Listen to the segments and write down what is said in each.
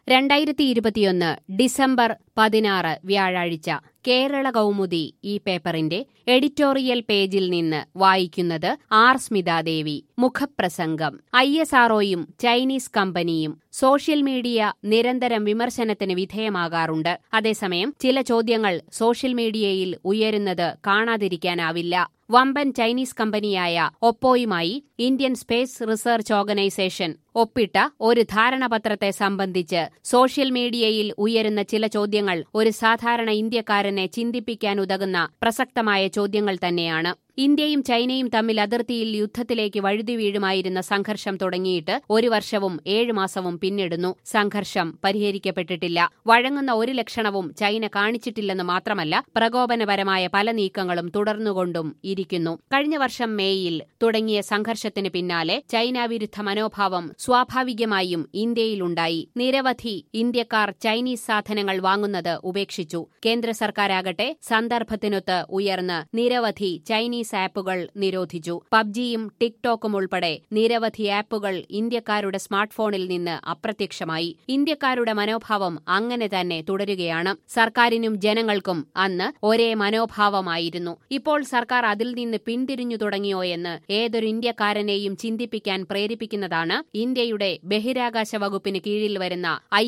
രണ്ടായിരത്തി ഇരുപത്തിയൊന്ന് ഡിസംബർ പതിനാറ് വ്യാഴാഴ്ച കേരള കൗമുദി ഈ പേപ്പറിന്റെ എഡിറ്റോറിയൽ പേജിൽ നിന്ന് വായിക്കുന്നത് ആർ സ്മിതാദേവി മുഖപ്രസംഗം ഐ എസ് ആർഒയും ചൈനീസ് കമ്പനിയും സോഷ്യൽ മീഡിയ നിരന്തരം വിമർശനത്തിന് വിധേയമാകാറുണ്ട് അതേസമയം ചില ചോദ്യങ്ങൾ സോഷ്യൽ മീഡിയയിൽ ഉയരുന്നത് കാണാതിരിക്കാനാവില്ല വമ്പൻ ചൈനീസ് കമ്പനിയായ ഒപ്പോയുമായി ഇന്ത്യൻ സ്പേസ് റിസർച്ച് ഓർഗനൈസേഷൻ ഒപ്പിട്ട ഒരു ധാരണപത്രത്തെ സംബന്ധിച്ച് സോഷ്യൽ മീഡിയയിൽ ഉയരുന്ന ചില ചോദ്യങ്ങൾ ഒരു സാധാരണ ഇന്ത്യക്കാരനെ ചിന്തിപ്പിക്കാനുതകുന്ന പ്രസക്തമായ ചോദ്യങ്ങൾ തന്നെയാണ് ഇന്ത്യയും ചൈനയും തമ്മിൽ അതിർത്തിയിൽ യുദ്ധത്തിലേക്ക് വഴുതി വീഴുമായിരുന്ന സംഘർഷം തുടങ്ങിയിട്ട് ഒരു വർഷവും ഏഴു മാസവും പിന്നിടുന്നു സംഘർഷം പരിഹരിക്കപ്പെട്ടിട്ടില്ല വഴങ്ങുന്ന ഒരു ലക്ഷണവും ചൈന കാണിച്ചിട്ടില്ലെന്ന് മാത്രമല്ല പ്രകോപനപരമായ പല നീക്കങ്ങളും തുടർന്നുകൊണ്ടും ഇരിക്കുന്നു കഴിഞ്ഞ വർഷം മേയിൽ തുടങ്ങിയ സംഘർഷത്തിന് പിന്നാലെ ചൈന വിരുദ്ധ മനോഭാവം സ്വാഭാവികമായും ഇന്ത്യയിലുണ്ടായി നിരവധി ഇന്ത്യക്കാർ ചൈനീസ് സാധനങ്ങൾ വാങ്ങുന്നത് ഉപേക്ഷിച്ചു കേന്ദ്ര സർക്കാരാകട്ടെ സന്ദർഭത്തിനൊത്ത് ഉയർന്ന് നിരവധി ചൈനീസ് ആപ്പുകൾ നിരോധിച്ചു പബ്ജിയും ടിക്ടോക്കും ഉൾപ്പെടെ നിരവധി ആപ്പുകൾ ഇന്ത്യക്കാരുടെ സ്മാർട്ട് ഫോണിൽ നിന്ന് അപ്രത്യക്ഷമായി ഇന്ത്യക്കാരുടെ മനോഭാവം അങ്ങനെ തന്നെ തുടരുകയാണ് സർക്കാരിനും ജനങ്ങൾക്കും അന്ന് ഒരേ മനോഭാവമായിരുന്നു ഇപ്പോൾ സർക്കാർ അതിൽ നിന്ന് പിന്തിരിഞ്ഞു തുടങ്ങിയോ എന്ന് ഏതൊരു ഇന്ത്യക്കാരനെയും ചിന്തിപ്പിക്കാൻ പ്രേരിപ്പിക്കുന്നതാണ് ഇന്ത്യയുടെ ബഹിരാകാശ വകുപ്പിന് കീഴിൽ വരുന്ന ഐ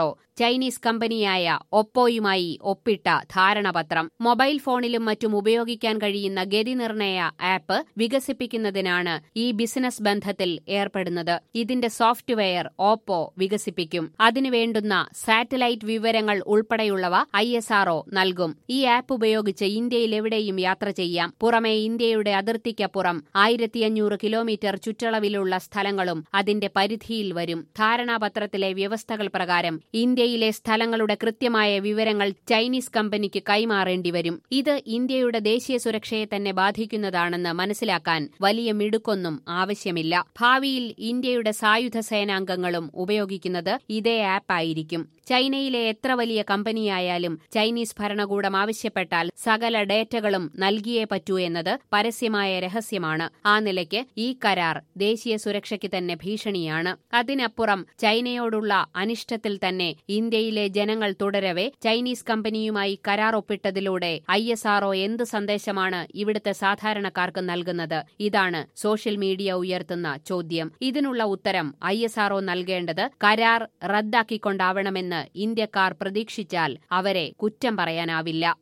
ചൈനീസ് കമ്പനിയായ ഒപ്പോയുമായി ഒപ്പിട്ട ധാരണപത്രം മൊബൈൽ ഫോണിലും മറ്റും ഉപയോഗിക്കാൻ കഴിയുന്ന ഗതിനിർണയ ആപ്പ് വികസിപ്പിക്കുന്നതിനാണ് ഈ ബിസിനസ് ബന്ധത്തിൽ ഏർപ്പെടുന്നത് ഇതിന്റെ സോഫ്റ്റ്വെയർ ഓപ്പോ വികസിപ്പിക്കും അതിനുവേണ്ടുന്ന സാറ്റലൈറ്റ് വിവരങ്ങൾ ഉൾപ്പെടെയുള്ളവ ഐ നൽകും ഈ ആപ്പ് ഉപയോഗിച്ച് ഇന്ത്യയിൽ എവിടെയും യാത്ര ചെയ്യാം പുറമെ ഇന്ത്യയുടെ അതിർത്തിക്കപ്പുറം ആയിരത്തിയഞ്ഞൂറ് കിലോമീറ്റർ ചുറ്റളവിലുള്ള സ്ഥലങ്ങളും അതിന്റെ പരിധിയിൽ വരും ധാരണാപത്രത്തിലെ വ്യവസ്ഥകൾ പ്രകാരം ഇന്ത്യയിലെ സ്ഥലങ്ങളുടെ കൃത്യമായ വിവരങ്ങൾ ചൈനീസ് കമ്പനിക്ക് കൈമാറേണ്ടി വരും ഇത് ഇന്ത്യയുടെ ദേശീയ സുരക്ഷയെ തന്നെ ബാധിക്കുന്നതാണെന്ന് മനസ്സിലാക്കാൻ വലിയ മിടുക്കൊന്നും ആവശ്യമില്ല ഭാവിയിൽ ഇന്ത്യയുടെ സായുധ സേനാംഗങ്ങളും ഉപയോഗിക്കുന്നത് ഇതേ ആപ്പായിരിക്കും ചൈനയിലെ എത്ര വലിയ കമ്പനിയായാലും ചൈനീസ് ഭരണകൂടം ആവശ്യപ്പെട്ടാൽ സകല ഡേറ്റകളും നൽകിയേ പറ്റൂ എന്നത് പരസ്യമായ രഹസ്യമാണ് ആ നിലയ്ക്ക് ഈ കരാർ ദേശീയ സുരക്ഷയ്ക്ക് തന്നെ ഭീഷണിയാണ് അതിനപ്പുറം ചൈനയോടുള്ള അനിഷ്ടത്തിൽ തന്നെ ഇന്ത്യയിലെ ജനങ്ങൾ തുടരവെ ചൈനീസ് കമ്പനിയുമായി കരാർ ഒപ്പിട്ടതിലൂടെ ഐ എസ് ആർഒ എന്ത് സന്ദേശമാണ് ഇവിടുത്തെ സാധാരണക്കാർക്ക് നൽകുന്നത് ഇതാണ് സോഷ്യൽ മീഡിയ ഉയർത്തുന്ന ചോദ്യം ഇതിനുള്ള ഉത്തരം ഐ എസ് ആർഒ നൽകേണ്ടത് കരാർ റദ്ദാക്കിക്കൊണ്ടാവണമെന്ന് ഇന്ത്യക്കാർ പ്രതീക്ഷിച്ചാൽ അവരെ കുറ്റം പറയാനാവില്ല